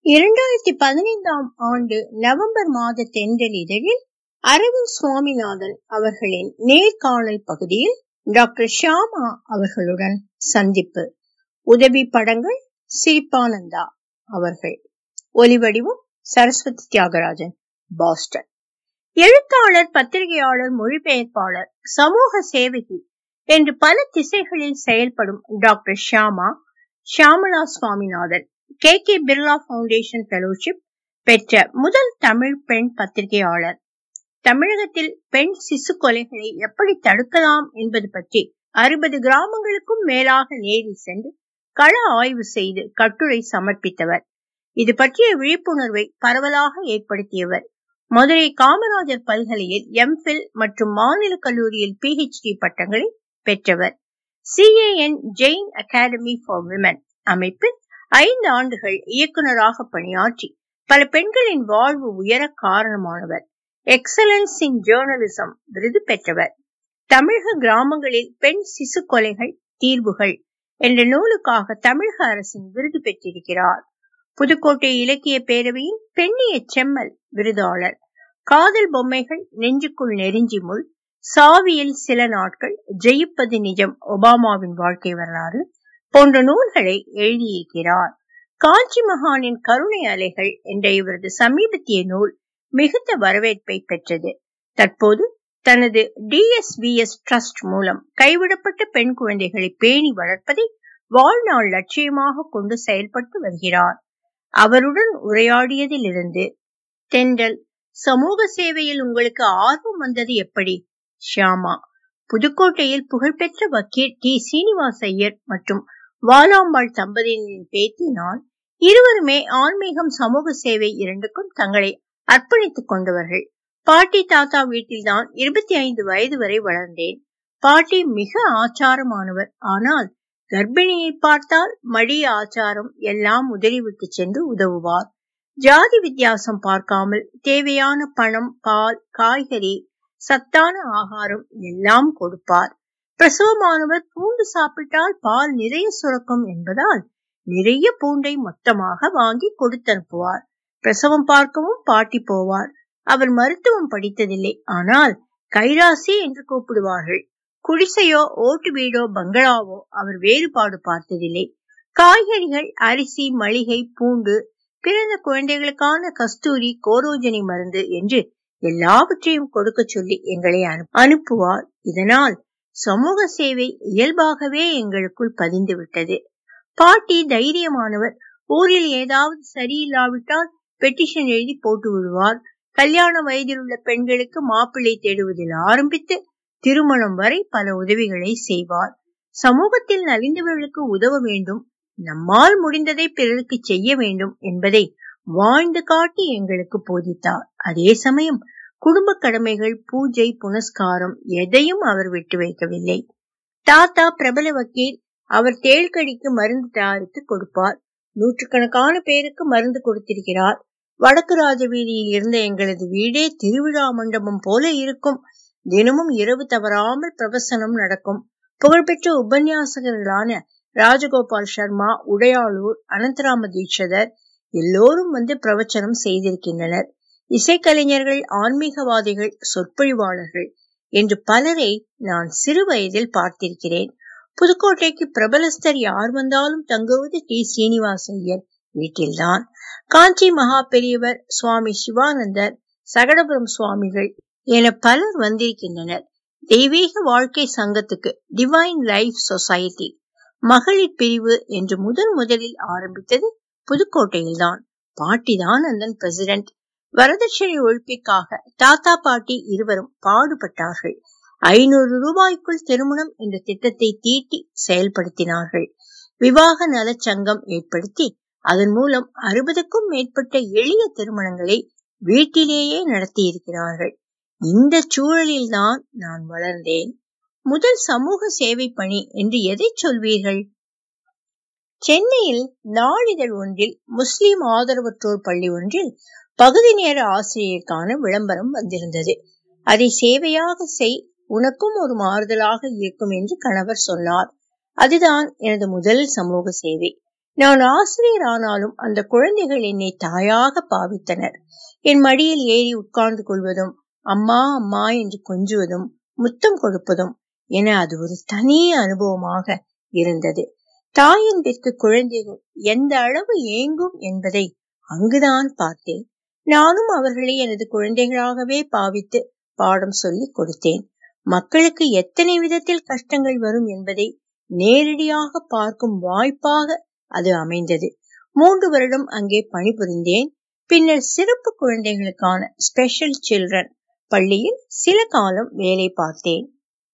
இரண்டாயிரத்தி பதினைந்தாம் ஆண்டு நவம்பர் மாத தென்றல் இதழில் அரவிந்த் சுவாமிநாதன் அவர்களின் நேர்காணல் பகுதியில் டாக்டர் ஷியாமா அவர்களுடன் சந்திப்பு உதவி படங்கள் சிரிப்பானந்தா அவர்கள் ஒலிவடிவம் சரஸ்வதி தியாகராஜன் பாஸ்டன் எழுத்தாளர் பத்திரிகையாளர் மொழிபெயர்ப்பாளர் சமூக சேவகி என்று பல திசைகளில் செயல்படும் doctor Shyama Shyamala Swaminathan K K Birla foundation fellowship பெற்ற முதல் தமிழ் பெண் பத்திரிகையாளர் தமிழகத்தில் பெண் சிசு கொலைகளை எப்படி தடுக்கலாம் என்பது பற்றி அறுபது கிராமங்களுக்கும் மேலாக நேரில் சென்று கள ஆய்வு செய்து கட்டுரை சமர்ப்பித்தவர் இது பற்றிய விழிப்புணர்வை பரவலாக ஏற்படுத்தியவர் மதுரை காமராஜர் பல்கலையில் எம்ஃபில் மற்றும் மாநில கல்லூரியில் பிஹெச்டி பட்டங்களை பெற்றவர் CAN Jain academy for women அமைப்பில் ஐந்து ஆண்டுகள் இயக்குநராக பணியாற்றி பல பெண்களின் வாழ்வு உயர காரணமானவர் எக்ஸலன்ஸ் இன் ஜேர்னலிசம் விருது பெற்றவர் தமிழக கிராமங்களில் பெண் சிசு கொலைகள் தீர்வுகள் என்ற நூலுக்காக தமிழக அரசின் விருது பெற்றிருக்கிறார் புதுக்கோட்டை இலக்கிய பேரவையின் பெண்ணிய செம்மல் விருதாளர் காதல் பொம்மைகள் நெஞ்சுக்குள் நெருஞ்சி முள் சாவியில் சில நாட்கள் ஜெயிப்பது நிஜம் ஒபாமாவின் வாழ்க்கை வரலாறு போன்ற நூல்களை எழுதியிருக்கிறார் காஞ்சி மகானின் கருணை அலைகள் என்ற இவரது சமீபத்திய நூல் மிகுந்த வரவேற்பை பெற்றது தற்போது தனது டிஎஸ்விஎஸ் ட்ரஸ்ட் மூலம் கைவிடப்பட்ட பெண் குழந்தைகளை பேணி வளர்ப்பதை வாழ்நாள் லட்சியமாக கொண்டு செயல்பட்டு வருகிறார் அவருடன் உரையாடியதிலிருந்து தென்றல் சமூக சேவையில் உங்களுக்கு ஆர்வம் வந்தது எப்படி ஷியாமா புதுக்கோட்டையில் புகழ்பெற்ற வக்கீல் டி சீனிவாச ஐயர் மற்றும் வாலாம்பாள் தம்பதியினரின் பேத்தி நான் இருவருமே ஆன்மீகம் சமூக சேவை இரண்டுக்கும் தங்களை அர்ப்பணித்துக் கொண்டவர்கள் பாட்டி தாத்தா வீட்டில்தான் இருபத்தி ஐந்து வயது வரை வளர்ந்தேன் பாட்டி மிக ஆச்சாரமானவர் ஆனால் கர்ப்பிணியை பார்த்தால் மடிய ஆச்சாரம் எல்லாம் உதறிவிட்டு சென்று உதவுவார் ஜாதி வித்தியாசம் பார்க்காமல் தேவையான பணம் பால் காய்கறி சத்தான ஆகாரம் எல்லாம் கொடுப்பார் பிரசவமானவர் பூண்டு சாப்பிட்டால் பால் நிறைய சுரக்கும் என்பதால் நிறைய பூண்டை மொத்தமாக வாங்கி கொடுத்தனுப்புவார் பிரசவம் பார்க்கவும் பாட்டி போவார் அவர் மருத்துவம் படித்ததில்லை ஆனால் கைராசி என்று கூப்பிடுவார்கள் குடிசையோ ஓட்டு வீடோ பங்களாவோ அவர் வேறுபாடு பார்த்ததில்லை காய்கறிகள் அரிசி மளிகை பூண்டு பிறந்த குழந்தைகளுக்கான கஸ்தூரி கோரோஜனி மருந்து என்று எல்லாவற்றையும் கொடுக்க சொல்லி எங்களை அனுப்புவார் இதனால் சமூக சேவை இயல்பாகவே எங்களுக்குள் பதிந்து விட்டது பாட்டி தைரியமானவர் ஊரில் ஏதாவது சரியில்லாவிட்டால் பெட்டிஷன் எழுதி போட்டு விடுவார் கல்யாண வயதில் உள்ள பெண்களுக்கு மாப்பிள்ளை தேடுவதில் ஆரம்பித்து திருமணம் வரை பல உதவிகளை செய்வார் சமூகத்தில் நலிந்தவர்களுக்கு உதவ வேண்டும் நம்மால் முடிந்ததை பிறருக்கு செய்ய வேண்டும் என்பதை வாழ்ந்து காட்டி எங்களுக்கு போதித்தார் அதே சமயம் குடும்ப கடமைகள் பூஜை புனஸ்காரம் எதையும் அவர் விட்டு வைக்கவில்லை தாத்தா பிரபல வக்கீல் அவர் தேள்கடிக்கு மருந்து தயாரித்து கொடுப்பார் நூற்றுக்கணக்கான பேருக்கு மருந்து கொடுத்திருக்கிறார் வடக்கு ராஜவீதியில் இருந்த எங்களது வீடே திருவிழா மண்டபம் போல இருக்கும் தினமும் இரவு தவறாமல் பிரவசனம் நடக்கும் புகழ்பெற்ற உபன்யாசகர்களான ராஜகோபால் சர்மா உடையாளூர் அனந்தராம தீட்சதர் எல்லோரும் வந்து பிரவச்சனம் செய்திருக்கின்றனர் இசைக்கலைஞர்கள் ஆன்மீகவாதிகள் சொற்பொழிவாளர்கள் என்று பலரை நான் சிறு வயதில் பார்த்திருக்கிறேன் புதுக்கோட்டைக்கு பிரபலஸ்தர் யார் வந்தாலும் தங்குவது டி சீனிவாச ஐயர் வீட்டில்தான் காஞ்சி மகா பெரியவர் சுவாமி சிவானந்தர் சகடபுரம் சுவாமிகள் என பலர் வந்திருக்கின்றனர் தெய்வீக வாழ்க்கை சங்கத்துக்கு டிவைன் லைஃப் சொசைட்டி மகளிர் பிரிவு என்று முதன் முதலில் ஆரம்பித்தது புதுக்கோட்டையில்தான் பாட்டிதான் அதன் பிரசிடென்ட் வரதட்சணை ஒழிப்பிற்காக தாத்தா பாட்டி இருவரும் பாடுபட்டார்கள் ஐநூறு ரூபாய்க்குள் திருமணம் என்ற திட்டத்தை தீட்டி செயல்படுத்தினார்கள் விவாக நலச்சங்கம் ஏற்படுத்தி அதன் மூலம் அறுபதுக்கும் மேற்பட்ட எளிய திருமணங்களை வீட்டிலேயே நடத்தியிருக்கிறார்கள் இந்த சூழலில்தான் நான் வளர்ந்தேன் முதல் சமூக சேவை பணி என்று எதை சொல்வீர்கள் சென்னையில் நாளிதழ் ஒன்றில் முஸ்லிம் ஆதரவற்றோர் பள்ளி ஒன்றில் பகுதி நேர ஆசிரியருக்கான விளம்பரம் வந்திருந்தது அதை சேவையாக செய் உனக்கும் ஒரு மாறுதலாக இருக்கும் என்று கணவர் சொன்னார் அதுதான் எனது முதல் சமூக சேவை நான் ஆசிரியர் ஆனாலும் அந்த குழந்தைகள் என்னை தாயாக பாவித்தனர் என் மடியில் ஏறி உட்கார்ந்து கொள்வதும் அம்மா அம்மா என்று கொஞ்சுவதும் முத்தம் கொடுப்பதும் என அது ஒரு தனி அனுபவமாக இருந்தது தாயன்பிற்கு குழந்தைகள் எந்த அளவு ஏங்கும் என்பதை அங்குதான் பார்த்தேன் நானும் அவர்களை எனது குழந்தைகளாகவே பாவித்து பாடம் சொல்லிக் கொடுத்தேன் மக்களுக்கு எத்தனை விதத்தில் கஷ்டங்கள் வரும் என்பதை நேரடியாக பார்க்கும் வாய்ப்பாக அது அமைந்தது மூன்று வருடம் அங்கே பணிபுரிந்தேன் பின்னர் சிறப்பு குழந்தைகளுக்கான ஸ்பெஷல் சில்ட்ரன் பள்ளியில் சில காலம் வேலை பார்த்தேன்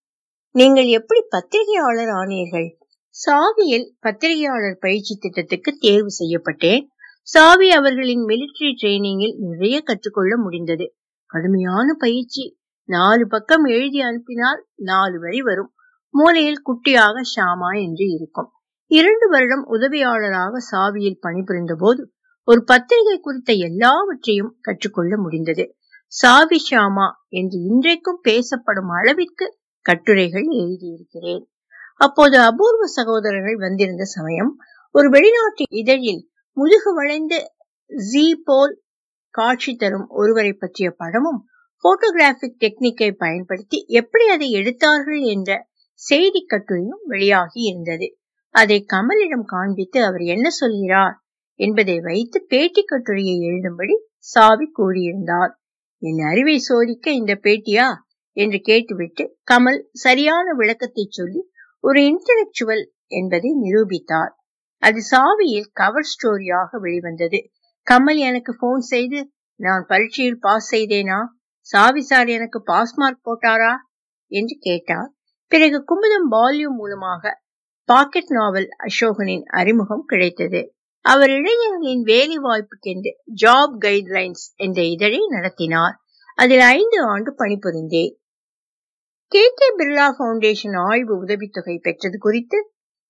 நீங்கள் எப்படி பத்திரிகையாளர் ஆனீர்கள் சாவியில் பத்திரிகையாளர் பயிற்சி திட்டத்துக்கு தேர்வு செய்யப்பட்டேன் சாவி அவர்களின் மிலிட்டரி ட்ரைனிங்கில் நிறைய கற்றுக்கொள்ள முடிந்தது கடுமையான பயிற்சி நாலு பக்கம் எழுதி அனுப்பினால் நாலு வரி வரும் மூலையில் குட்டியாக ஷாமா என்று இருக்கும் இரண்டு வருடம் உதவியாளராக சாவியில் பணிபுரிந்த போது ஒரு பத்திரிகை குறித்த எல்லாவற்றையும் கற்றுக்கொள்ள முடிந்தது சாவி ஷாமா என்று இன்றைக்கும் பேசப்படும் அளவிற்கு கட்டுரைகள் எழுதியிருக்கிறேன் அப்போது அபூர்வ சகோதரர்கள் வந்திருந்த சமயம் ஒரு வெளிநாட்டு இதழில் முதுகு வளைந்து ஜி போல் காட்சி தரும் ஒருவரை பற்றிய படமும் போட்டோகிராபிக் டெக்னிக்கை பயன்படுத்தி எப்படி அதை எடுத்தார்கள் என்ற செய்தி கட்டுரையும் வெளியாகி இருந்தது அதை கமலிடம் காண்பித்து அவர் என்ன சொல்கிறார் என்பதை வைத்து பேட்டி கட்டுரையை எழுதும்படி சாவி கூறியிருந்தார் என் அறிவை சோதிக்க இந்த பேட்டியா என்று கேட்டுவிட்டு கமல் சரியான விளக்கத்தை சொல்லி ஒரு இன்டலெக்சுவல் என்பதை நிரூபித்தார் அது சாவியில் கவர் ஸ்டோரியாக வெளிவந்தது கமல் எனக்கு போன் செய்து நான் பரீட்சையில் பாஸ் செய்தேனா சாவி சார் எனக்கு பாஸ் மார்க் போட்டாரா என்று கேட்டார் பிறகு குமுதம் வால்யூம் மூலமாக பாக்கெட் நாவல் அசோகனின் அறிமுகம் கிடைத்தது அவர் இளைஞர்களின் வேலை வாய்ப்புக்கென்று ஜாப் கைட்லைன்ஸ் என்ற இதழை நடத்தினார் அதில் ஐந்து ஆண்டு பணிபுரிந்தேன் கே கே பிர்லா பவுண்டேஷன் ஆய்வு உதவித்தொகை பெற்றது குறித்து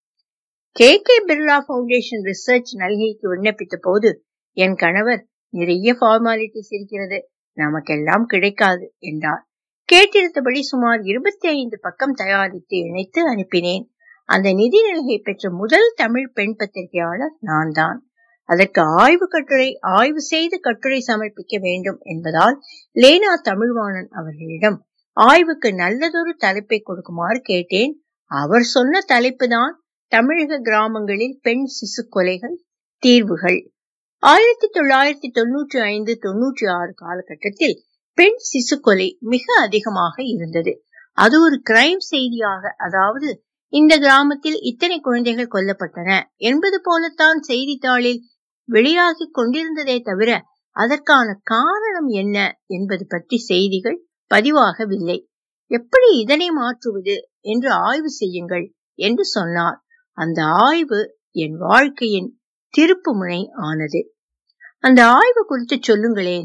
K K Birla foundation research நல்கைக்கு விண்ணப்பித்த போது என் கணவர் நிறைய ஃபார்மாலிட்டிஸ் இருக்கிறது நமக்கெல்லாம் கிடைக்காது என்றார் கேட்டிருந்தபடி சுமார் இருபத்தி ஐந்து பக்கம் தயாரித்து இணைத்து அனுப்பினேன் அந்த நிதி நிலையை பெற்ற முதல் தமிழ் பெண் பத்திரிகையாளர் நான் தான் அதற்கு ஆய்வு கட்டுரை ஆய்வு செய்து கட்டுரை சமர்ப்பிக்க வேண்டும் என்பதால் லேனா தமிழ்வாணன் அவர்களிடம் ஆய்வுக்கு நல்லதொரு தலைப்பை கொடுக்குமாறு கேட்டேன் அவர் சொன்ன தலைப்பு தான் தமிழக கிராமங்களில் பெண் சிசு கொலைகள் தீர்வுகள் ஆயிரத்தி தொள்ளாயிரத்தி தொன்னூற்றி ஐந்து தொன்னூற்றி ஆறு காலகட்டத்தில் பெண் சிசு கொலை மிக அதிகமாக இருந்தது அது ஒரு கிரைம் செய்தியாக அதாவது இந்த கிராமத்தில் இத்தனை குழந்தைகள் கொல்லப்பட்டன என்பது போலத்தான் செய்தித்தாளில் வெளியாகி கொண்டிருந்ததே தவிர அதற்கான காரணம் என்ன என்பது பற்றி செய்திகள் பதிவாகவில்லை எப்படி இதனை மாற்றுவது என்று ஆய்வு செய்யுங்கள் என்று சொன்னார் அந்த ஆய்வு என் வாழ்க்கையின் திருப்பு முனை ஆனது அந்த ஆய்வு குறித்து சொல்லுங்களேன்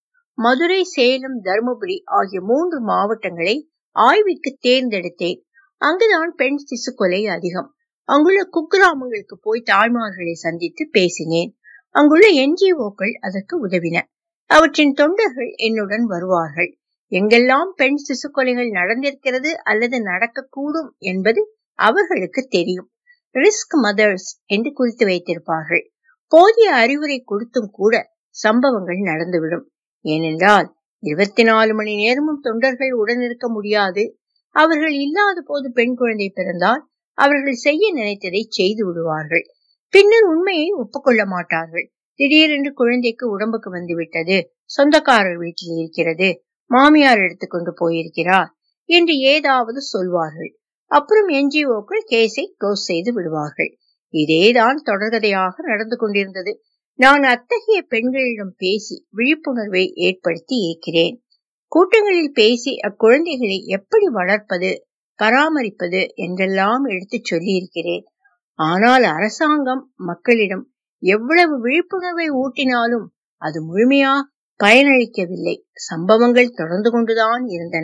மதுரை சேலம் தருமபுரி ஆகிய மூன்று மாவட்டங்களை ஆய்விற்கு தேர்ந்தெடுத்தேன் அங்குதான் பெண் சிசு கொலை அதிகம் அங்குள்ள குக்கிராமங்களுக்கு போய் தாய்மார்களை சந்தித்து பேசினேன் அங்குள்ள என்ஜிஓக்கள் அதற்கு உதவின அவற்றின் தொண்டர்கள் என்னுடன் வருவார்கள் எங்கெல்லாம் பெண் சிசு கொலைகள் நடந்திருக்கிறது அல்லது நடக்கக்கூடும் என்பது அவர்களுக்கு தெரியும் ரிஸ்க் மதர்ஸ் என்று குறித்து வைத்திருப்பார்கள் போதிய அறிவுரை கொடுத்தும் கூட சம்பவங்கள் நடந்துவிடும் ஏனென்றால் இருபத்தி நாலு மணி நேரமும் தொண்டர்கள் உடனிருக்க முடியாது அவர்கள் இல்லாத போது பெண் குழந்தை பிறந்தால் அவர்கள் செய்ய நினைத்ததை செய்து விடுவார்கள் பின்னர் உண்மையை ஒப்புக்கொள்ள மாட்டார்கள் திடீரென்று குழந்தைக்கு உடம்புக்கு வந்துவிட்டது சொந்தக்காரர் வீட்டில் இருக்கிறது மாமியார் எடுத்துக்கொண்டு போயிருக்கிறார் என்று ஏதாவது சொல்வார்கள் அப்புறம் என்ஜிஓக்கள் கேஸை க்ளோஸ் செய்து விடுவார்கள் இதேதான் தொடர்கதையாக நடந்து கொண்டிருந்தது நான் அத்தகைய பெண்களிடம் பேசி விழிப்புணர்வை ஏற்படுத்தி இருக்கிறேன் கூட்டங்களில் பேசி அக்குழந்தைகளை எப்படி வளர்ப்பது பராமரிப்பது என்றெல்லாம் எடுத்துச் சொல்லியிருக்கிறேன் ஆனால் அரசாங்கம் மக்களிடம் எவ்வளவு விழிப்புணர்வை ஊட்டினாலும் அது முழுமையாக பயனளிக்கவில்லை சம்பவங்கள் தொடர்ந்து கொண்டுதான் இருந்தன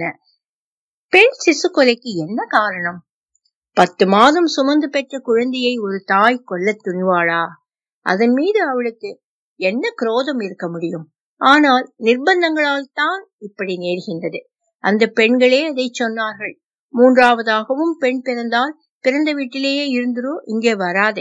பெண் சிசு கொலைக்கு என்ன காரணம் பத்து மாதம் சுமந்து பெற்ற குழந்தையை ஒரு தாய் கொல்ல துணிவாளா அதன் மீது அவளுக்கு என்ன குரோதம் இருக்க முடியும் ஆனால் நிர்பந்தங்களால் தான் இப்படி நேர்கின்றது அந்த பெண்களே அதை சொன்னார்கள் மூன்றாவதாகவும் பெண் பிறந்தால் பிறந்த வீட்டிலேயே இருந்துரும் இங்கே வராதே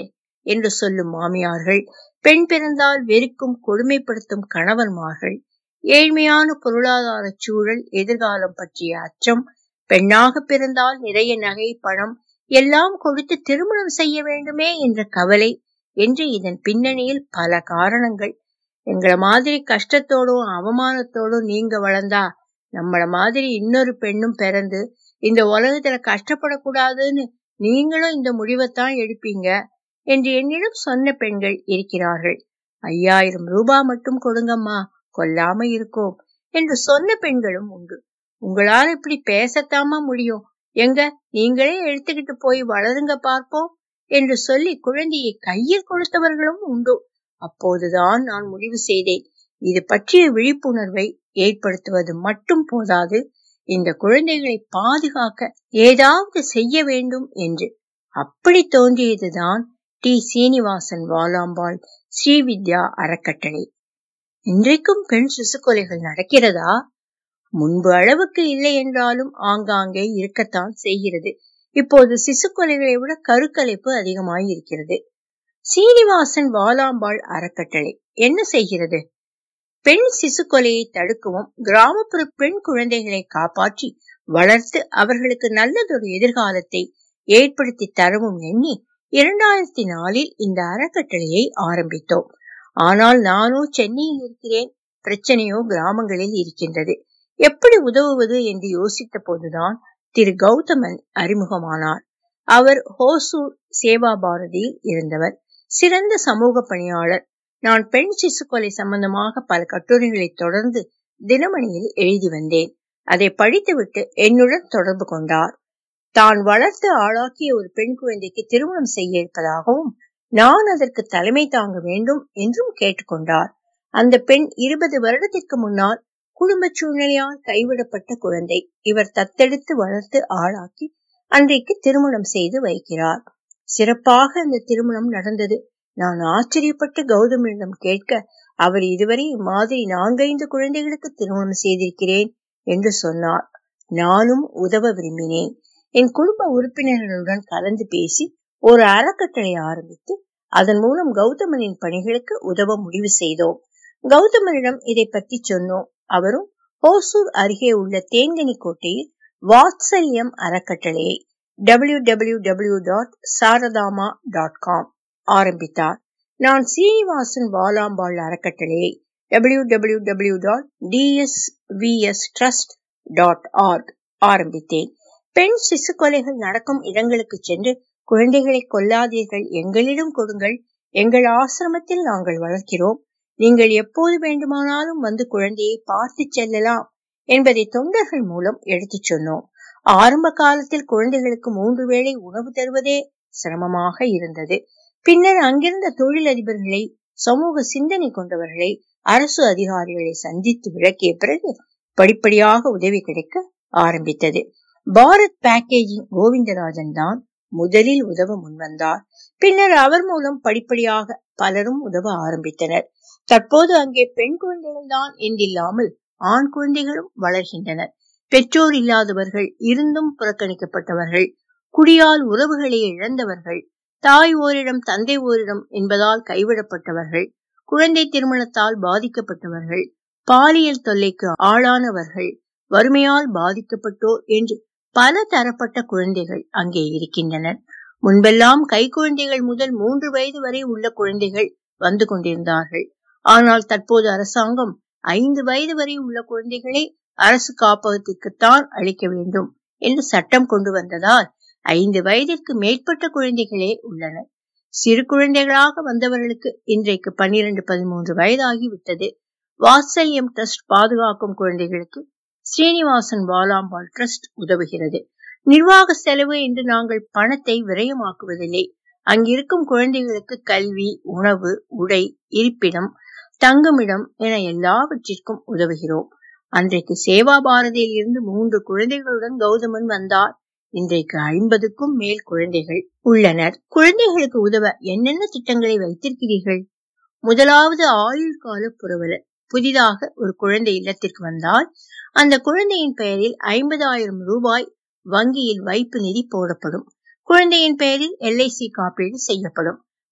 என்று சொல்லும் மாமியார்கள் பெண் பிறந்தால் வெறுக்கும் கொடுமைப்படுத்தும் கணவன்மார்கள் ஏழ்மையான பொருளாதார சூழல் எதிர்காலம் பற்றிய அச்சம் பெண்ணாக பிறந்தால் நிறைய நகை பணம் எல்லாம் கொடுத்து திருமணம் செய்ய வேண்டுமே என்ற கவலை என்று இதன் பின்னணியில் பல காரணங்கள் எங்கள மாதிரி கஷ்டத்தோடும் அவமானத்தோடும் நீங்க வளர்ந்தா நம்மள மாதிரி இன்னொரு பெண்ணும் பிறந்து இந்த உலகத்துல கஷ்டப்படக்கூடாதுன்னு நீங்களும் இந்த முடிவைத்தான் எடுப்பீங்க என்று என்னிடம் சொன்ன பெண்கள் இருக்கிறார்கள் ஐயாயிரம் ரூபாய் மட்டும் கொடுங்கம்மா கொல்லாம இருக்கோம் என்று சொன்ன பெண்களும் உண்டு உங்களால இப்படி பேசத்தாமா முடியும் எங்க நீங்களே எடுத்துக்கிட்டு போய் வளருங்க பார்ப்போம் என்று சொல்லி குழந்தையை கையில் கொடுத்தவர்களும் உண்டு அப்போதுதான் நான் முடிவு செய்தேன் இது பற்றிய விழிப்புணர்வை ஏற்படுத்துவது மட்டும் போதாது இந்த குழந்தைகளை பாதுகாக்க ஏதாவது செய்ய வேண்டும் என்று அப்படி தோன்றியதுதான் டி சீனிவாசன் வாலாம்பாள் ஸ்ரீவித்யா அறக்கட்டளை இன்றைக்கும் பெண் சிசு கொலைகள் நடக்கிறதா முன்பு அளவுக்கு இல்லை என்றாலும் ஆங்காங்கே இருக்கத்தான் செய்கிறது இப்போது சிசு கொலைகளை விட கருக்கலைப்பு அதிகமாய் இருக்கிறது சீனிவாசன் வாலாம்பாள் அறக்கட்டளை என்ன செய்கிறது பெண் சிசு கொலையை தடுக்கவும் கிராமப்புற பெண் குழந்தைகளை காப்பாற்றி வளர்த்து அவர்களுக்கு நல்லதொரு எதிர்காலத்தை ஏற்படுத்தி தரவும் எண்ணி இரண்டாயிரத்தி நாலில் இந்த அறக்கட்டளையை ஆரம்பித்தோம் ஆனால் நானோ சென்னையில் இருக்கிறேன் பிரச்சனையோ கிராமங்களில் இருக்கின்றது எப்படி உதவுவது என்று யோசித்த போதுதான் திரு கௌதமன் அறிமுகமானார் அவர் ஹோசூர் சேவா பாரதியில் இருந்தவர் சிறந்த சமூக பணியாளர் நான் பெண் சிசு கொலை சம்பந்தமாக பல கட்டுரைகளை தொடர்ந்து தினமணியில் எழுதி வந்தேன் அதை படித்துவிட்டு என்னுடன் தொடர்பு கொண்டார் தான் வளர்த்து ஆளாக்கிய ஒரு பெண் குழந்தைக்கு திருமணம் செய்ய இருப்பதாகவும் நான் அதற்கு தலைமை தாங்க வேண்டும் என்றும் கேட்டுக்கொண்டார் அந்த பெண் இருபது வருடத்திற்கு முன்னால் குடும்ப சூழ்நிலையால் கைவிடப்பட்ட குழந்தை இவர் தத்தெடுத்து வளர்த்து ஆளாக்கி அன்றைக்கு திருமணம் செய்து வைக்கிறார் சிறப்பாக அந்த திருமணம் நடந்தது நான் ஆச்சரியப்பட்டு கௌதமிடம் கேட்க அவர் இதுவரை இம்மாதிரி நான்கைந்து குழந்தைகளுக்கு திருமணம் செய்திருக்கிறேன் என்று சொன்னார் நானும் உதவ விரும்பினேன் என் குடும்ப உறுப்பினர்களுடன் கலந்து பேசி ஒரு அறக்கட்டளை ஆரம்பித்து அதன் மூலம் கௌதமனின் பணிகளுக்கு உதவ முடிவு செய்தோம் கௌதமனிடம் இதை பற்றி சொன்னோம் அவரும் ஹோசூர் அருகே உள்ள தேங்கனி கோட்டையில் வாத்சல்யம் அறக்கட்டளையை W W W dot Saradama dot com ஆரம்பித்தார் நான் சீனிவாசன் வாலாம்பாள் அறக்கட்டளையை W W W dot TSVS trust dot org ஆரம்பித்தேன் பெண் சிசு கொலைகள் நடக்கும் இடங்களுக்கு சென்று குழந்தைகளை கொல்லாதீர்கள் எங்களிடம் கொடுங்கள் எங்கள் ஆசிரமத்தில் நாங்கள் வளர்க்கிறோம் நீங்கள் எப்போது வேண்டுமானாலும் வந்து குழந்தையை பார்த்து செல்லலாம் என்பதை தொண்டர்கள் மூலம் எடுத்துச் சொன்னோம் ஆரம்ப காலத்தில் குழந்தைகளுக்கு மூன்று வேளை உணவு தருவதே சிரமமாக இருந்தது பின்னர் அங்கிருந்த தொழிலதிபர்களை சமூக சிந்தனை கொண்டவர்களை அரசு அதிகாரிகளை சந்தித்து விளக்கிய பிறகு படிப்படியாக உதவி கிடைக்க ஆரம்பித்தது பாரத் பேக்கேஜிங் கோவிந்தராஜன் தான் முதலில் உதவ முன்வந்தார் பின்னர் அவர் மூலம் படிப்படியாக பலரும் உதவ ஆரம்பித்தனர் தற்போது அங்கே பெண் குழந்தைகள் தான் என்றில்லாமல் ஆண் குழந்தைகளும் வளர்கின்றனர் பெற்றோர் இல்லாதவர்கள் இருந்தும் புறக்கணிக்கப்பட்டவர்கள் குடியால் உறவுகளை இழந்தவர்கள் தாய் ஓரிடம் தந்தை ஓரிடம் என்பதால் கைவிடப்பட்டவர்கள் குழந்தை திருமணத்தால் பாதிக்கப்பட்டவர்கள் பாலியல் தொல்லைக்கு ஆளானவர்கள் வறுமையால் பாதிக்கப்பட்டோர் என்று பல தரப்பட்ட குழந்தைகள் அங்கே இருக்கின்றனர் முன்பெல்லாம் கை குழந்தைகள் முதல் மூன்று வயது வரை உள்ள குழந்தைகள் வந்து கொண்டிருந்தார்கள் ஆனால் தற்போது அரசாங்கம் ஐந்து வயது வரை உள்ள குழந்தைகளை அரசு காப்பகத்திற்குத்தான் அளிக்க வேண்டும் என்று சட்டம் கொண்டு வந்ததால் ஐந்து வயதிற்கு மேற்பட்ட குழந்தைகளே உள்ளனர் சிறு குழந்தைகளாக வந்தவர்களுக்கு இன்றைக்கு பன்னிரண்டு பதிமூன்று வயதாகி விட்டது வாத்சல்யம் ட்ரஸ்ட் பாதுகாக்கும் குழந்தைகளுக்கு ஸ்ரீனிவாசன் வாலாம்பாள் ட்ரஸ்ட் உதவுகிறது நிர்வாக செலவு என்று நாங்கள் பணத்தை விரயமாக்குவதில்லை அங்கிருக்கும் குழந்தைகளுக்கு கல்வி உணவு உடை இருப்பிடம் தங்குமிடம் என எல்லாவற்றிற்கும் உதவுகிறோம் அன்றைக்கு சேவா பாரதியில் இருந்து மூன்று குழந்தைகளுடன் கௌதமன் வந்தார் இன்றைக்கு ஐம்பதுக்கும் மேல் குழந்தைகள் உள்ளனர் குழந்தைகளுக்கு உதவ என்னென்ன திட்டங்களை வைத்திருக்கிறீர்கள் முதலாவது ஆயுள் கால புரவலர் புதிதாக ஒரு குழந்தை இல்லத்திற்கு வந்தால் அந்த குழந்தையின் பெயரில் ஐம்பதாயிரம் ரூபாய் வங்கியில் வைப்பு நிதி போடப்படும் குழந்தையின் பெயரில் எல்ஐசி காப்பீடு செய்யப்படும்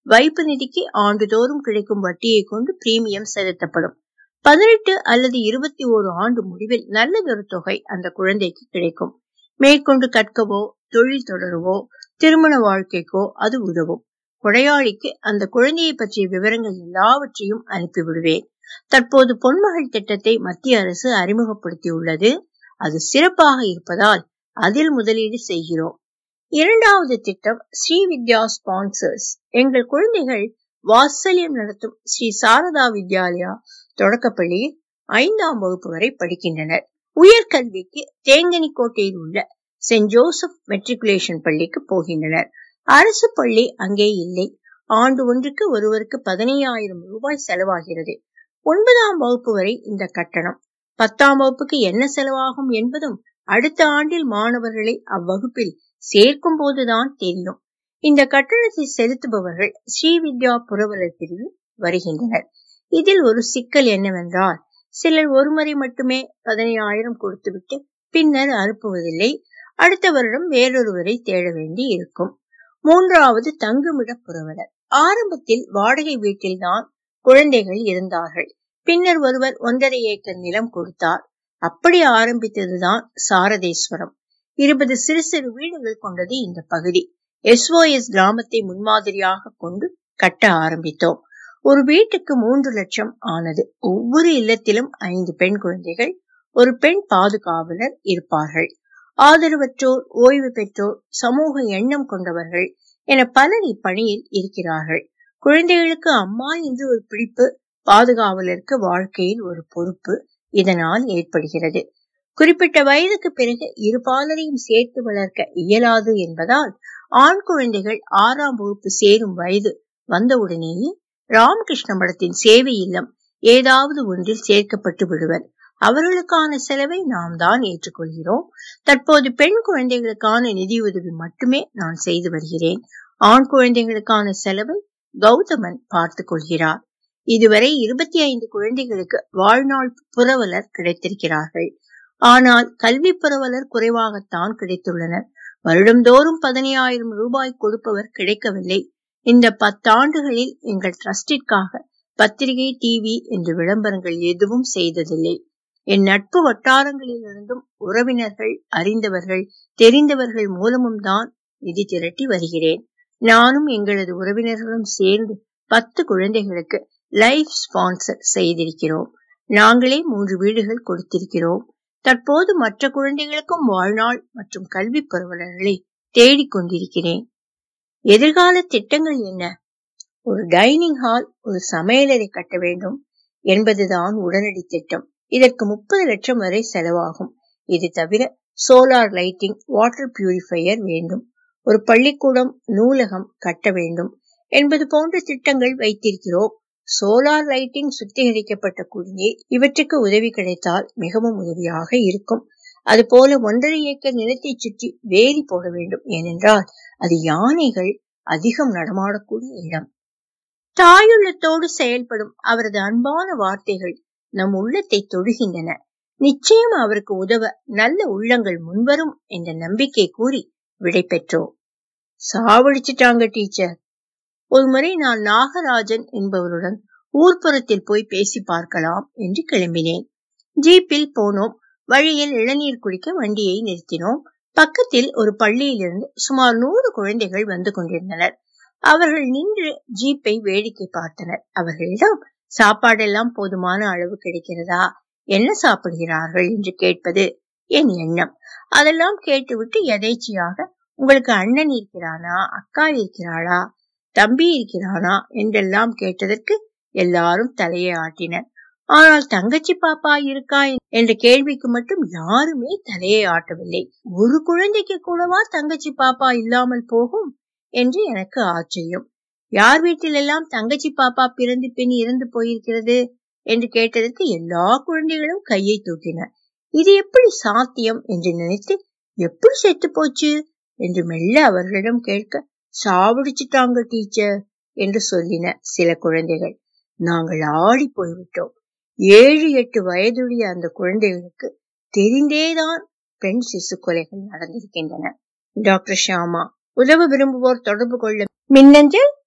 வைப்பு நிதிக்கு ஆண்டுதோறும் கிடைக்கும் வட்டியை கொண்டு பிரீமியம் செலுத்தப்படும் பதினெட்டு அல்லது இருபத்தி ஓரு ஆண்டு முடிவில் நல்லதொரு தொகை அந்த குழந்தைக்கு கிடைக்கும் மேற்கொண்டு கற்கவோ தொழில் தொடரவோ திருமண வாழ்க்கைக்கோ அது உதவும் கொடையாளிக்கு அந்த குழந்தையை பற்றிய விவரங்கள் எல்லாவற்றையும் அனுப்பிவிடுவேன் தற்போது பொன்மகள் திட்டத்தை மத்திய அரசு அறிமுகப்படுத்தியுள்ளது அது சிறப்பாக இருப்பதால் அதில் முதலீடு செய்கிறோம் இரண்டாவது திட்டம் ஸ்ரீ வித்யா ஸ்பான்சர்ஸ் எங்கள் குழந்தைகள் வாத்சல்யம் நடத்தும் ஸ்ரீ சாரதா வித்யாலயா தொடக்கப்பள்ளியில் ஐந்தாம் வகுப்பு வரை படிக்கின்றனர் உயர்கல்விக்கு தேங்கனிக்கோட்டையில் உள்ள சென்ட் ஜோசப் மெட்ரிகுலேஷன் பள்ளிக்கு போகின்றனர் அரசு பள்ளி அங்கே இல்லை ஆண்டு ஒன்றுக்கு ஒருவருக்கு பதினையாயிரம் ரூபாய் செலவாகிறது ஒன்பதாம் வகுப்பு வரை இந்த கட்டணம் பத்தாம் வகுப்புக்கு என்ன செலவாகும் என்பதும் அடுத்த ஆண்டில் மாணவர்களை அவ்வகுப்பில் சேர்க்கும் போதுதான் தெரியும் இந்த கட்டணத்தை செலுத்துபவர்கள் ஸ்ரீவித்யா புரவலர் பிரிவில் வருகின்றனர் இதில் ஒரு சிக்கல் என்னவென்றால் சிலர் ஒருமுறை மட்டுமே பதினையாயிரம் கொடுத்துவிட்டு பின்னர் அனுப்புவதில்லை அடுத்த வருடம் வேறொருவரை தேட வேண்டி இருக்கும் மூன்றாவது தங்குமிட புரவலர் ஆரம்பத்தில் வாடகை வீட்டில்தான் குழந்தைகள் இருந்தார்கள் பின்னர் ஒருவர் ஒன்றரை ஏக்கர் நிலம் கொடுத்தார் அப்படி ஆரம்பித்ததுதான் சாரதேஸ்வரம் இருபது சிறு சிறு வீடுகள் கொண்டது இந்த பகுதி எஸ்ஓஎஸ் கிராமத்தை முன்மாதிரியாக கொண்டு கட்ட ஆரம்பித்தோம் ஒரு வீட்டுக்கு மூன்று லட்சம் ஆனது ஒவ்வொரு இல்லத்திலும் ஐந்து பெண் குழந்தைகள் ஒரு பெண் பாதுகாவலர் இருப்பார்கள் ஆதரவற்றோர் ஓய்வு பெற்றோர் சமூக எண்ணம் கொண்டவர்கள் என பலர் இப்பணியில் இருக்கிறார்கள் குழந்தைகளுக்கு அம்மா என்று ஒரு பிடிப்பு பாதுகாவலருக்கு வாழ்க்கையில் ஒரு பொறுப்பு இதனால் ஏற்படுகிறது குறிப்பிட்ட வயதுக்கு பிறகு இருபாலரையும் சேர்த்து வளர்க்க இயலாது என்பதால் ஆண் குழந்தைகள் ஆறாம் வகுப்பு சேரும் வயது வந்தவுடனேயே ராமகிருஷ்ண மடத்தின் சேவை இல்லம் ஏதாவது ஒன்றில் சேர்க்கப்பட்டு விடுவர் அவர்களுக்கான செலவை நாம் தான் ஏற்றுக்கொள்கிறோம் தற்போது பெண் குழந்தைகளுக்கான நிதியுதவி மட்டுமே நான் செய்து வருகிறேன் ஆண் குழந்தைகளுக்கான செலவை கௌதமன் பார்த்துக் கொள்கிறார் இதுவரை இருபத்தி ஐந்து குழந்தைகளுக்கு வாழ்நாள் புரவலர் கிடைத்திருக்கிறார்கள் ஆனால் கல்வி புரவலர் குறைவாகத்தான் கிடைத்துள்ளனர் வருடந்தோறும் பதினையாயிரம் ரூபாய் கொடுப்பவர் கிடைக்கவில்லை இந்த பத்தாண்டுகளில் எங்கள் டிரஸ்டிற்காக பத்திரிகை டிவி என்று விளம்பரங்கள் எதுவும் செய்ததில்லை என் நட்பு வட்டாரங்களிலிருந்தும் உறவினர்கள் அறிந்தவர்கள் தெரிந்தவர்கள் மூலமும் தான் நிதி திரட்டி வருகிறேன் நானும் எங்களது உறவினர்களும் சேர்ந்து பத்து குழந்தைகளுக்கு லைஃப் ஸ்பான்சர் செய்திருக்கிறோம் நாங்களே மூன்று வீடுகள் கொடுத்திருக்கிறோம் தற்போது மற்ற குழந்தைகளுக்கும் வாழ்நாள் மற்றும் கல்வி பரவலர்களை தேடிக் கொண்டிருக்கிறேன் எதிர்கால திட்டங்கள் என்ன ஒரு டைனிங் ஹால் ஒரு சமையலறை கட்ட வேண்டும் என்பதுதான் உடனடி திட்டம் இதற்கு முப்பது லட்சம் வரை செலவாகும் இது தவிர சோலார் லைட்டிங் வாட்டர் பியூரிஃபையர் வேண்டும் ஒரு பள்ளிக்கூடம் நூலகம் கட்ட வேண்டும் என்பது போன்ற திட்டங்கள் வைத்திருக்கிறோம் சோலார் லைட்டிங் சுத்திகரிக்கப்பட்ட குடிநீர் இவற்றுக்கு உதவி கிடைத்தால் மிகவும் உதவியாக இருக்கும் அதுபோல ஒன்றரை ஏக்கர் நிலத்தை சுற்றி வேலி போட வேண்டும் ஏனென்றால் அது யானைகள் அதிகம் நடமாடக்கூடிய இடம் தாயுள்ளத்தோடு செயல்படும் அவரது அன்பான வார்த்தைகள் நம் உள்ளத்தை தொடுகின்றன நிச்சயம் அவருக்கு உதவ நல்ல உள்ளங்கள் முன்வரும் என்ற நம்பிக்கை கூறி விடை பெற்றோம் சாவடிச்சிட்டாங்க டீச்சர் ஒருமுறை நான் நாகராஜன் என்பவருடன் ஊர்ப்புறத்தில் போய் பேசி பார்க்கலாம் என்று கிளம்பினேன் ஜீப்பில் போனோம் வழியில் இளநீர் குடிக்க வண்டியை நிறுத்தினோம் பக்கத்தில் ஒரு பள்ளியிலிருந்து சுமார் நூறு குழந்தைகள் வந்து கொண்டிருந்தனர் அவர்கள் நின்று ஜீப்பை வேடிக்கை பார்த்தனர் அவர்களிடம் சாப்பாடெல்லாம் போதுமான அளவு கிடைக்கிறதா என்ன சாப்பிடுகிறார்கள் என்று கேட்பது என் எண்ணம் அதெல்லாம் கேட்டுவிட்டு எதேச்சியாக உங்களுக்கு அண்ணன் இருக்கிறானா அக்கா இருக்கிறாளா தம்பி இருக்கிறானா என்றெல்லாம் கேட்டதற்கு எல்லாரும் தலையை ஆட்டினர் ஆனால் தங்கச்சி பாப்பா இருக்கா என்ற கேள்விக்கு மட்டும் யாருமே தலையை ஆட்டவில்லை ஒரு குழந்தைக்கு கூடவா தங்கச்சி பாப்பா இல்லாமல் போகும் என்று எனக்கு ஆச்சரியம் யார் வீட்டிலெல்லாம் தங்கச்சி பாப்பா பிறந்து பின் இறந்து போயிருக்கிறது என்று கேட்டதற்கு எல்லா குழந்தைகளும் கையை தூக்கின இது எப்படி சாத்தியம் என்று நினைத்து எப்படி செத்து போச்சு என்று மெல்ல அவர்களிடம் கேட்க சாவடிச்சுட்டாங்க டீச்சர் என்று சொல்லின சில குழந்தைகள் நாங்கள் ஆடி போய்விட்டோம் ஏழு எட்டு வயதுடைய அந்த குழந்தைகளுக்கு தெரிந்தேதான் பெண் சிசு கொலைகள் நடந்திருக்கின்றன டாக்டர் ஷாமா உதவ விரும்புவோர் தொடர்பு கொள்ள மின்னஞ்சல்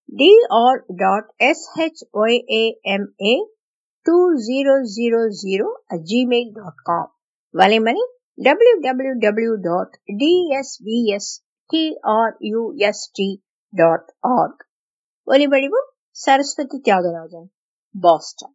TR dot SHYAMA two zero zero zero at Gmail dot com வலைமணி W W W dot TSVS TRUST dot org ஒலிவடிவம் சரஸ்வதி தியாகராஜன் பாஸ்டன்